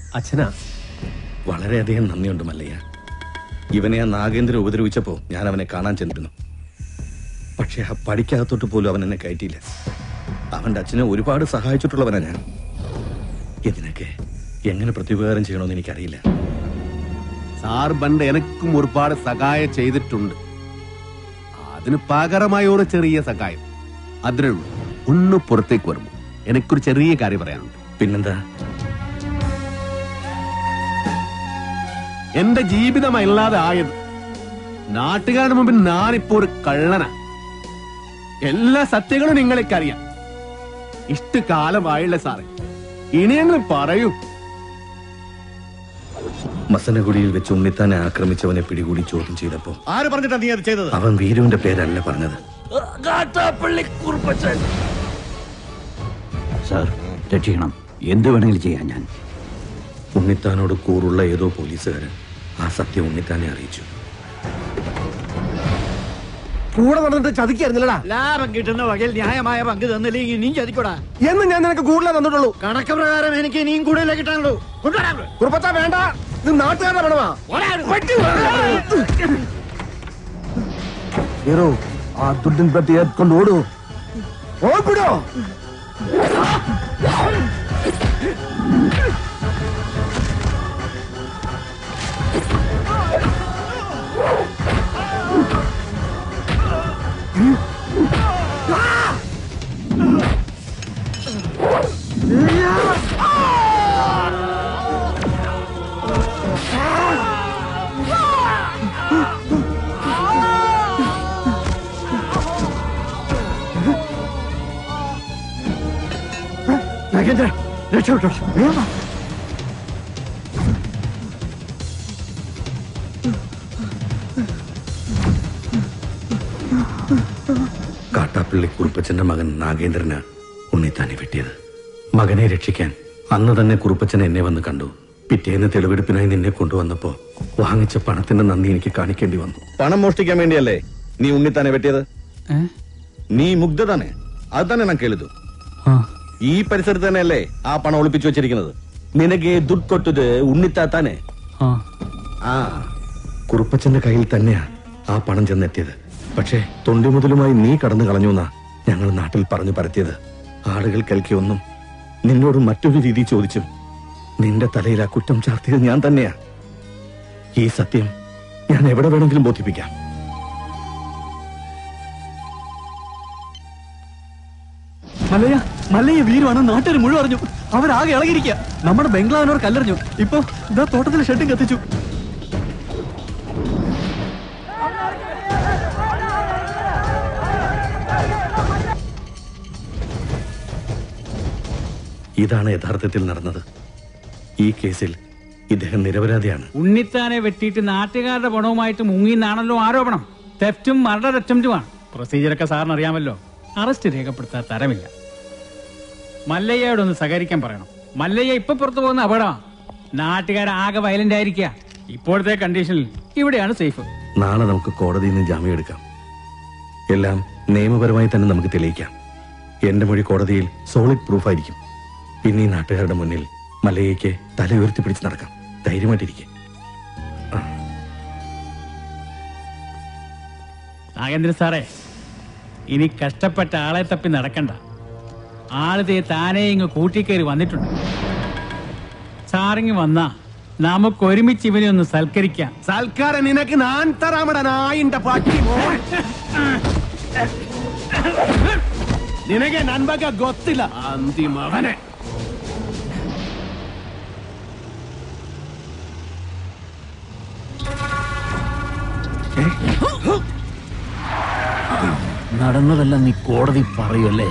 അച്ഛനാ വളരെയധികം നന്ദിയുണ്ട് മല്ലയ്യ ഇവനെ ആ നാഗേന്ദ്രൻ ഉപദ്രവിച്ചപ്പോ ഞാൻ അവനെ കാണാൻ ചെന്നിരുന്നു പക്ഷെ ആ പടിക്കകത്തോട്ട് പോലും അവൻ എന്നെ കയറ്റിയില്ല അവന്റെ അച്ഛനെ ഒരുപാട് സഹായിച്ചിട്ടുള്ളവനാ ഞാൻ ഇതിനൊക്കെ എങ്ങനെ പ്രത്യുപകാരം ചെയ്യണമെന്ന് എനിക്കറിയില്ല സാർ പണ്ട് എനക്കും ഒരുപാട് സഹായം ചെയ്തിട്ടുണ്ട് അതിന് പകരമായ ഒരു ചെറിയ സഹായം അതിനേ ഉള്ളൂ ഒന്ന് പുറത്തേക്ക് വരുമ്പോ എനിക്കൊരു ചെറിയ കാര്യം പറയാനുണ്ട് പിന്നെന്താ എന്റെ ജീവിതം ഇല്ലാതെ ആയത് നാട്ടുകാരുടെ മുമ്പിൽ ഞാനിപ്പോ ഒരു കള്ളനാ എല്ലാ സത്യങ്ങളും നിങ്ങൾക്കറിയാം ഇഷ്ടകാലമായില്ല സാറേ ഇനിയെങ്കിലും പറയൂ മസനഗുഡിയിൽ വെച്ച് ഉണ്ണിത്താനെ ആക്രമിച്ചവനെ പിടികൂടി ചോദ്യം ചെയ്തപ്പോ ആര് പറഞ്ഞിട്ടാ നീ അത് ചെയ്തത് അവൻ വീരുവിന്റെ പേരല്ല പറഞ്ഞത് സാർ രക്ഷിക്കണം എന്ത് വേണമെങ്കിലും ചെയ്യാം ഞാൻ ഉണ്ണിത്താനോട് കൂറുള്ള ഏതോ പോലീസുകാരൻ ആ സത്യം ഉണ്ണിത്താനെ അറിയിച്ചു കൂടെ നടന്നിട്ട് ചതിക്കായിരുന്നില്ലടാ ലാഭം കിട്ടുന്ന വകയിൽ ന്യായമായ പങ്ക് തന്നില്ലെങ്കിൽ നീ ചതിക്കൂടാ എന്ന് ഞാൻ നിനക്ക് കൂടുതലേ തന്നിട്ടുള്ളൂ കണക്ക് പ്രകാരം എനിക്ക് ഇനിയും കൂടുതലേ കിട്ടാനുള്ളൂ കൊണ്ടുവരാ അങ്ങോട്ട്. കുറുപ്പച്ച വേണ്ട ഇത് നാട്ടുകാരുടെ പണമാ പോരാ അങ്ങോട്ട്. ഹീറോ ആ ದುಡ್ಡಿನ പെട്ടി ಎತ್ಕೊಂಡು ಓಡು ಹೋಗ್ಬಿಡು നാഗേന്ദ്ര രക്ഷപ്പെട്ടോ കാട്ടാപ്പള്ളി കുറുപ്പച്ചന്റെ മകൻ നാഗേന്ദ്രന് ഉണ്ണിത്താനെ വെട്ടിയത് മകനെ രക്ഷിക്കാൻ അന്ന് തന്നെ കുറുപ്പച്ചൻ എന്നെ വന്ന് കണ്ടു പിറ്റേന്ന് തെളിവെടുപ്പിനായി നിന്നെ കൊണ്ടുവന്നപ്പോ വാങ്ങിച്ച പണത്തിന്റെ നന്ദി എനിക്ക് കാണിക്കേണ്ടി വന്നു പണം മോഷ്ടിക്കാൻ വേണ്ടിയല്ലേ നീ ഉണ്ണിത്താനെ വെട്ടിയത് നീ മുഗ്ധ തന്നെ അത് തന്നെ ഞാൻ കേളിതു ഈ പരിസരത്ത് തന്നെയല്ലേ ആ പണം ഒളിപ്പിച്ചു വെച്ചിരിക്കുന്നത് നിനക്ക് ദുഡ് കൊട്ടത് ഉണ്ണിത്താത്താനെ ആ കുറുപ്പച്ചന്റെ കയ്യിൽ തന്നെയാ ആ പണം ചെന്നെത്തിയത് പക്ഷേ തൊണ്ടി മുതലുമായി നീ കടന്നു കളഞ്ഞു എന്നാ ഞങ്ങൾ നാട്ടിൽ പറഞ്ഞു പരത്തിയത് ആളുകൾ കേൾക്കിയൊന്നും നിന്നോട് മറ്റൊരു രീതി ചോദിച്ചു നിന്റെ തലയിൽ ആ കുറ്റം ചാർത്തിയത് ഞാൻ തന്നെയാ ഈ സത്യം ഞാൻ എവിടെ വേണമെങ്കിലും ബോധിപ്പിക്കാം മല്ലയ്യ മല്ലയ്യ വീരുവാണ് നാട്ടുകാർ മുഴുവൻ അറിഞ്ഞു അവരാകെ ഇളകിയിരിക്കുക നമ്മുടെ ബംഗ്ലാവിനോട് കല്ലെറിഞ്ഞു ഇപ്പൊ ഇതാ തോട്ടത്തിലെ ഷെഡും കത്തിച്ചു ഇതാണ് യഥാർത്ഥത്തിൽ നടന്നത് ഈ കേസിൽ ഇദ്ദേഹം നിരപരാധിയാണ് ഉണ്ണിത്താനെ വെട്ടിയിട്ട് നാട്ടുകാരുടെ പണവുമായിട്ട് മുങ്ങിന്നാണല്ലോ ആരോപണം തെഫ്റ്റും മർഡർ അറ്റംപ്റ്റുമാണ് പ്രൊസീജിയറൊക്കെ സാറിന് അറിയാമല്ലോ അറസ്റ്റ് രേഖപ്പെടുത്താൻ തരമില്ല മല്ലയ്യയോടൊന്ന് സഹകരിക്കാൻ പറയണം മല്ലയ്യ ഇപ്പൊ പുറത്തു പോകുന്ന അപകടമാണ് നാട്ടുകാരാകെ വയലന്റ് ആയിരിക്കുക ഇപ്പോഴത്തെ കണ്ടീഷനിൽ ഇവിടെയാണ് സേഫ് നാളെ നമുക്ക് കോടതിയിൽ നിന്ന് ജാമ്യം എടുക്കാം എല്ലാം നിയമപരമായി തന്നെ നമുക്ക് തെളിയിക്കാം എന്റെ മൊഴി കോടതിയിൽ സോളിഡ് പ്രൂഫായിരിക്കും പിന്നെ ഈ നാട്ടുകാരുടെ മുന്നിൽ മലയേക്ക് തല ഉയർത്തി പിടിച്ച് നടക്കാം ധൈര്യമായിട്ടിരിക്കെ നാഗേന്ദ്ര സാറേ ഇനി കഷ്ടപ്പെട്ട ആളെ തപ്പി നടക്കണ്ട ആളിതേ താനേ ഇങ്ങ് കൂട്ടിക്കയറി വന്നിട്ടുണ്ട് സാറിങ് വന്നാ നമുക്ക് ഒരുമിച്ച് ഇവനെ ഒന്ന് സൽക്കരിക്കാം സൽക്കാരം നിനക്ക് ഞാൻ തരാമട നായിന്റെ പാട്ടി നിനಗೆ ನನ್ ಬಗ್ಗೆ ಗೊತ್ತಿಲ್ಲ ಅಂತಿಮವನೇ നടന്നതെല്ലാം നീ കോടതി പറയല്ലേ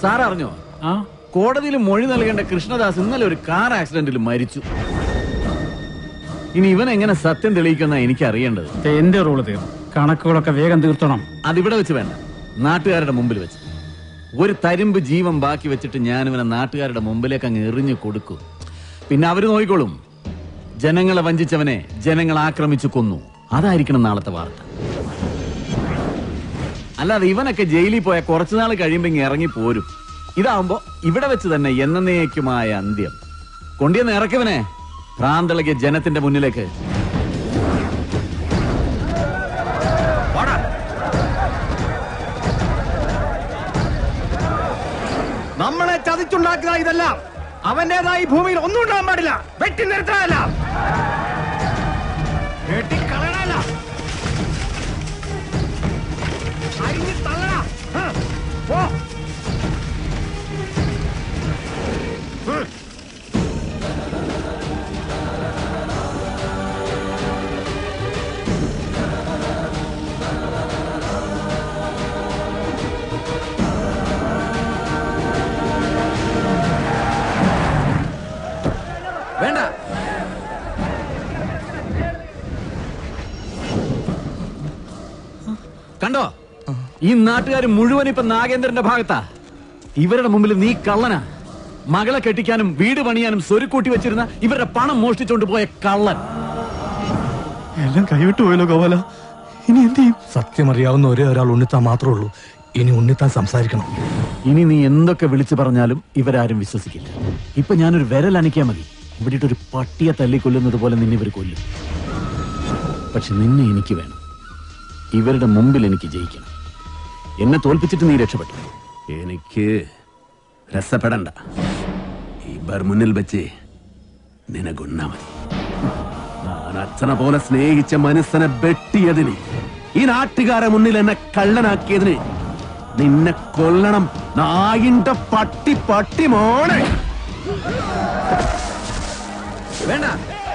സാർ അറിഞ്ഞോ ആ കോടതിയിൽ മൊഴി നൽകേണ്ട കൃഷ്ണദാസ് ഇന്നലെ ഒരു കാർ ആക്സിഡന്റിൽ മരിച്ചു ഇനി ഇവൻ എങ്ങനെ സത്യം തെളിയിക്കുന്ന എനിക്ക് അറിയേണ്ടത് ഇത് എന്റെ റോള് തീർന്നു കണക്കുകളൊക്കെ വേഗം തീർത്തണം അതിവിടെ വെച്ച് വേണ്ട നാട്ടുകാരുടെ മുമ്പിൽ വെച്ച് ഒരു തരിമ്പ് ജീവൻ ബാക്കി വെച്ചിട്ട് ഞാൻ ഇവനെ നാട്ടുകാരുടെ മുമ്പിലേക്ക് അങ്ങ് എറിഞ്ഞു കൊടുക്കും പിന്നെ അവര് നോക്കിക്കോളും ജനങ്ങളെ വഞ്ചിച്ചവനെ ജനങ്ങൾ ആക്രമിച്ചു കൊന്നു അതായിരിക്കണം നാളത്തെ വാർത്ത അല്ലാതെ ഇവനൊക്കെ ജയിലിൽ പോയ കുറച്ചുനാൾ കഴിയുമ്പോ ഇങ്ങ് ഇറങ്ങി പോരും ഇതാവുമ്പോ ഇവിടെ വെച്ച് തന്നെ എന്നേക്കുമായ അന്ത്യം കൊണ്ടിയെന്ന് ഇറക്കിവനെ ഭ്രാന്തളകിയ ജനത്തിന്റെ മുന്നിലേക്ക് നമ്മളെ ചതിച്ചുണ്ടാക്കുക ഇതെല്ലാം അവന്റേതായി ഭൂമിയിൽ ഒന്നും ഉണ്ടാകാൻ പാടില്ല വെട്ടി നിർത്താനല്ല വെട്ടിക്കളയണല്ല അരിഞ്ഞ് തള്ളടാ. ഹ്. പോ. ഹ്. വേണ്ട കണ്ടോ ഈ നാട്ടുകാർ മുഴുവൻ ഇപ്പൊ നാഗേന്ദ്രന്റെ ഭാഗത്താ ഇവരുടെ മുമ്പിൽ നീ കള്ളനാ മകളെ കെട്ടിക്കാനും വീട് പണിയാനും സ്വരുക്കൂട്ടി വെച്ചിരുന്ന ഇവരുടെ പണം മോഷ്ടിച്ചോണ്ട് പോയ കള്ളൻ എല്ലാം കൈവിട്ടു പോയല്ലോ ഗോപാല ഇനി എന്ത് ചെയ്യും സത്യം അറിയാവുന്ന ഒരേ ഒരാൾ ഉണ്ണിത്താൻ മാത്രമേ ഉള്ളൂ ഇനി ഉണ്ണിത്താൻ സംസാരിക്കണം ഇനി നീ എന്തൊക്കെ വിളിച്ചു പറഞ്ഞാലും ഇവരാരും വിശ്വസിക്കില്ല ഇപ്പൊ ഞാനൊരു വിരൽ അനക്കിയാ മതി ഇവിടെ ഒരു പട്ടിയെ തല്ലിക്കൊല്ലുന്നത് പോലെ നിന്നെ ഇവർ കൊല്ലും പക്ഷെ നിന്നെ എനിക്ക് വേണം ഇവരുടെ മുമ്പിൽ എനിക്ക് ജയിക്കണം എന്നെ തോൽപ്പിച്ചിട്ട് നീ രക്ഷപ്പെട്ടു എനിക്ക് രസപ്പെടണ്ട ഇവർ മുന്നിൽ വെച്ച് നിനകൊന്നാ മതി ഞാൻ അച്ഛനെ പോലെ സ്നേഹിച്ച മനസ്സിനെ വെട്ടിയതിന് ഈ നാട്ടുകാരെ മുന്നിൽ എന്നെ കള്ളനാക്കിയതിന് നിന്നെ കൊല്ലണം നായിന്റെ പട്ടി പട്ടി മോനെ വേണ്ട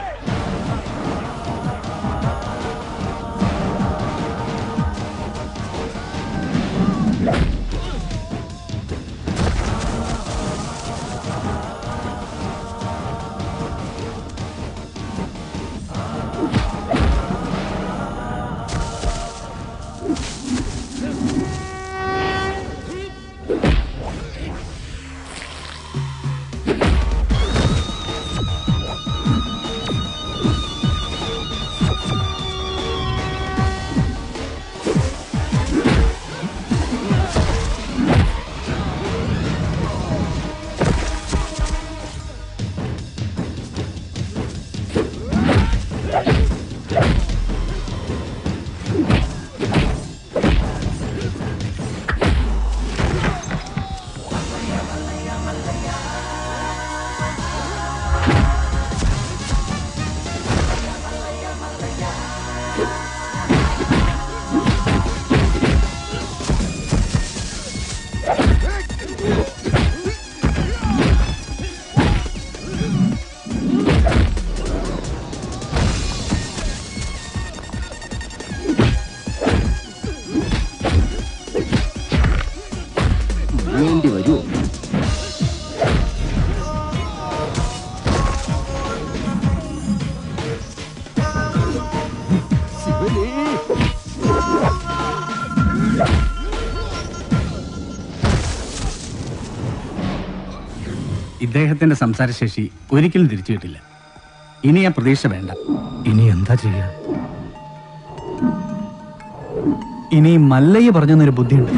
വേണ്ടി വരൂ ഇദ്ദേഹത്തിന്റെ സംസാരശേഷി ഒരിക്കലും തിരിച്ചു കിട്ടില്ല ഇനി ആ പ്രതീക്ഷ വേണ്ട ഇനി എന്താ ചെയ്യാ ഇനി മല്ലയ്യ പറഞ്ഞൊരു ബുദ്ധിയുണ്ട്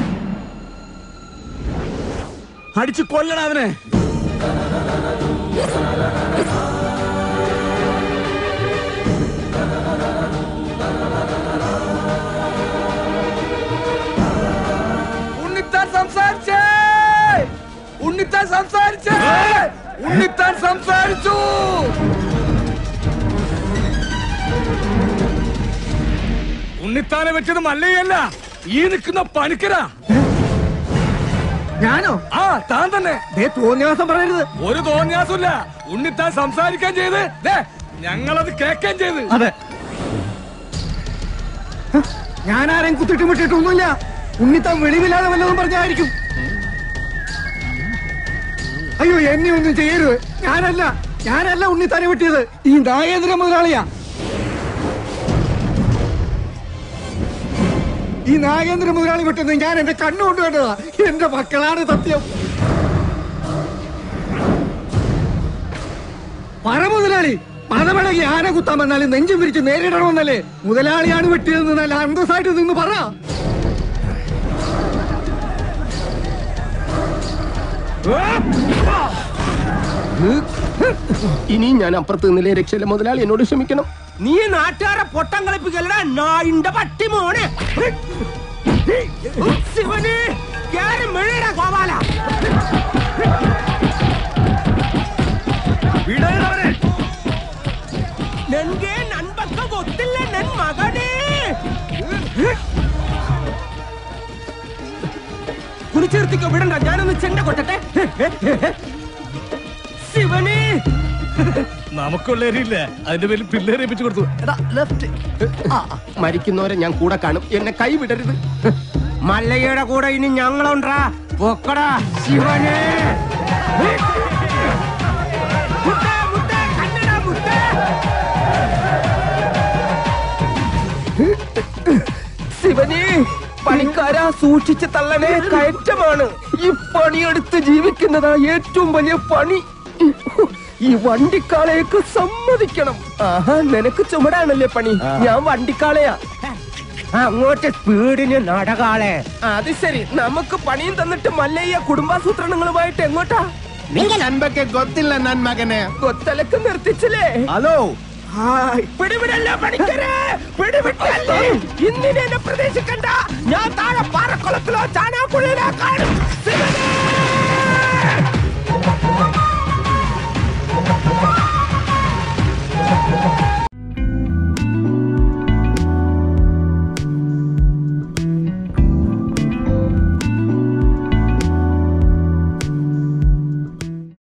അടിച്ചു കൊല്ലണം അവനെ ഉണ്ണിത്താൻ സംസാരിച്ചേ ഉണ്ണിത്താൻ സംസാരിച്ചേ ഉണ്ണിത്താൻ സംസാരിച്ചു ഉണ്ണിത്താനെ വെച്ചത് മല്ലയല്ല ഈ നിൽക്കുന്ന പണിക്കരാ ഞാനോ ആ താൻ തന്നെ ദേ തോന്നിയാസം പറയരുത് ഒരു തോന്നിയാസമില്ല ഉണ്ണിത്താൻ സംസാരിക്കാൻ ചെയ്ത് ദേ, ഞങ്ങളത് കേൾക്കാൻ ചെയ്ത് അതെ ഞാൻ ആരെയും കുത്തിട്ട് വിട്ടിട്ടൊന്നുമില്ല ഉണ്ണിത്താൻ വെളിവില്ലാതെ വല്ലതും പറഞ്ഞായിരിക്കും അയ്യോ എന്നെ ഒന്നും ചെയ്യരുത് ഞാനല്ല ഞാനല്ല ഉണ്ണിത്താനെ വെട്ടിയത് ഈ നാഗേന്ദ്ര മുതലാളിയാ ഈ നാഗേന്ദ്ര മുതലാളി വെട്ടുന്നത് ഞാൻ എന്റെ കണ്ണുകൊണ്ട് കണ്ടതാ എന്റെ മക്കളാണ് സത്യം പറ മുതലാളി പദവിളകി ആന കുത്താൻ വന്നാലും നെഞ്ചും വിരിച്ച് നേരിടണമെന്നല്ലേ മുതലാളിയാണ് വെട്ടിയതെന്ന് നല്ല അന്തസ്സായിട്ട് നിന്ന് പറ ഇനി ഞാൻ അപ്പുറത്ത് നിന്നില്ലേ രക്ഷയില്ല മുതലാളി എന്നോട് ക്ഷമിക്കണം നീ നാട്ടുകാരെ പൊട്ടം കളിപ്പിക്കലടാ നായിന്റെ പട്ടി മോനെ ശിവന് കേറി മെഴുകടാ ഗോപാല നൻകെ നൻപക്ക ಗೊತ್ತಿಲ್ಲ ನನ್ ಮಗನೇ കുറിച്ചെടുത്തിക്കോ വിടണ്ട ഞാനൊന്ന് ചെണ്ട കൊട്ടട്ടെ ശിവന് നമുക്കുള്ളവരില്ല അതിന്റെ പേരിൽ പിള്ളേരെ ഏൽപ്പിച്ചു കൊടുത്തു മരിക്കുന്നവരെ ഞാൻ കൂടെ കാണും എന്നെ കൈ വിടരുത് മല്ലയുടെ കൂടെ ഇനി ഞങ്ങളുണ്ടാ പൊക്കടാ ശിവനെ മുത്തേ, മുത്തേ, കണ്ണടാ, മുത്തേ. ശിവനെ പണിക്കാരാ സൂക്ഷിച്ച് തള്ളനെ കയറ്റമാണ് ഈ പണിയെടുത്ത് ജീവിക്കുന്നതാ ഏറ്റവും വലിയ പണി ഈ വണ്ടിക്കാളെയൊക്കെ സമ്മതിക്കണം ആഹാ നിനക്ക് ചുമടാണല്ലേ പണി ഞാൻ വണ്ടിക്കാളയാ അങ്ങോട്ട് സ്പീഡിന് നടകാളെ അത് ശരി നമുക്ക് പണിയും തന്നിട്ട് മല്ലയ്യ കുടുംബാസൂത്രണങ്ങളുമായിട്ട് എങ്ങോട്ടാ നൻപൊക്കെ ഗൊത്തില്ല നൻ മകനെ കൊത്തലക്ക് നിർത്തിച്ചില്ലേ ഹലോ ഹായ്. പിടിവിടല്ലേ പണിക്കരെ പിടിവിട്ടല്ലേ ഇന്നിനെ എന്നെ പ്രതീക്ഷിക്കണ്ട ഞാൻ താഴെ പാറക്കുളത്തിലോ ചാണാക്കുള്ളിലോ കാണും ശിവനെ!